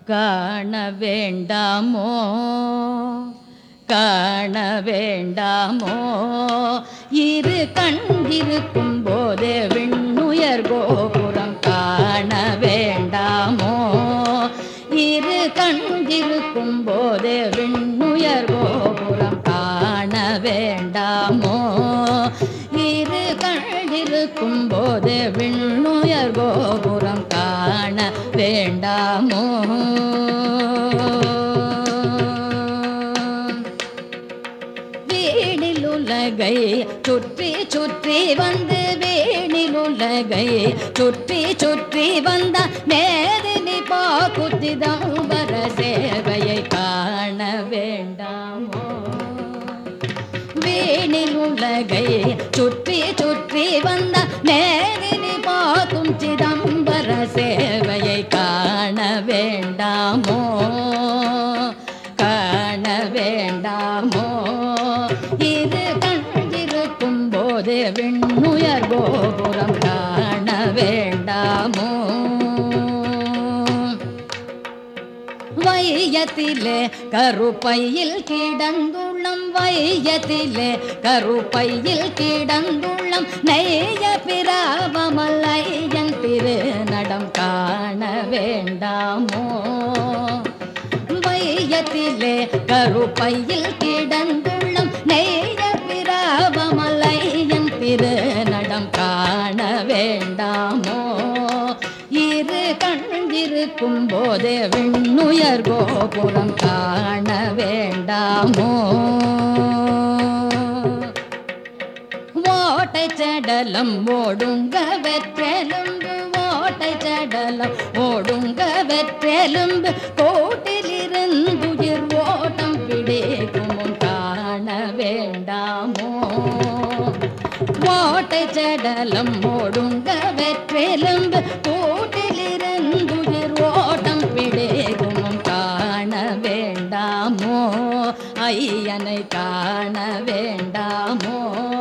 காண வேண்டாமோ காண வேண்டாமோ இரு கண் இருக்கும் போதே விண்ணுயர் கோபுரம் காண வேண்டாமோ இரு கண் இருக்கும் போதே விண்ணுயர் கோபுரம் காண வேண்டாமோ இரு கண் இருக்கும் போதே விண்ணுயர் கோபுரம் காண வேண்டாமோ வீணில் உலகை சுற்றி சுற்றி வந்து வீணில் உலகை சுற்றி சுற்றி வந்த மேதினி பாக்குத்திதம்பர சேவையை காண வேண்டாமோ வீணில் உலகை சுற்றி சுற்றி வந்த நேரினி பார்க்கும் சிதம்பர சேவையை காண வேண்டாமோ காண வேண்டாமோ இது கண்டிருக்கும் போது விண்ணுயர் கோபுரம் காண வேண்டாமோ வையத்திலே கருப்பையில் கிடந்துள்ளம் வையத்திலே கருப்பையில் கிடந்துள்ளம் நெய்ய பிராவமல்லையன் திரு நடம் காண வேண்டாமோ வையத்திலே கருப்பையில் கிடந்துள்ளம் நெய்ய பிராவமல்லையன் திரு நடம் காண வேண்டாமோ இரு கண்டிருக்கும் போதே விண்ணுயர் கோபுரம் காண வேண்டாமோ ஓட்டை சடலம் ஓடுங்க வெற்றெலும்பு ஓட்டை சடலம் ஓடுங்க வெற்றெலும்பு கோட்டிலிருந்துயிர் ஓட்டம் பிடிக்கும் முன் காண வேண்டாமோ ஓட்டை சடலம் ஓடுங்க வெற்றெலும்பு கூட்டிலிருந்துயிர் ஓட்டம் பிடிக்கும் காண வேண்டாமோ ஐயனை காண வேண்டாமோ